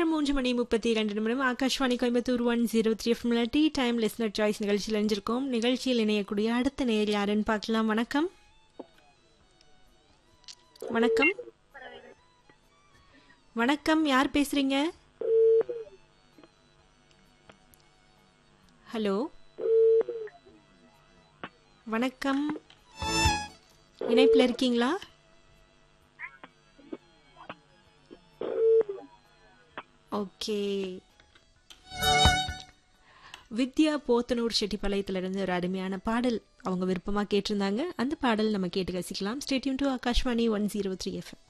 நேரம் மூன்று மணி முப்பத்தி இரண்டு நிமிடம் Aakashvani Coimbatore one zero three எஃப்எம்ல டீ டைம் லிஸ்னர் சாய்ஸ் நிகழ்ச்சியில் இணைஞ்சிருக்கோம் நிகழ்ச்சியில் இணையக்கூடிய அடுத்த நேர் யாருன்னு பார்க்கலாம் வணக்கம் வணக்கம் வணக்கம் யார் பேசுறீங்க ஹலோ வணக்கம் இணைப்பில் இருக்கீங்களா ஓகே வித்யா போத்தனூர் செட்டிப்பாளையத்திலிருந்து ஒரு அருமையான பாடல் அவங்க விருப்பமாக கேட்டிருந்தாங்க அந்த பாடல் நம்ம கேட்டு ரசிக்கலாம் stay tuned to Aakashvani one zero three FM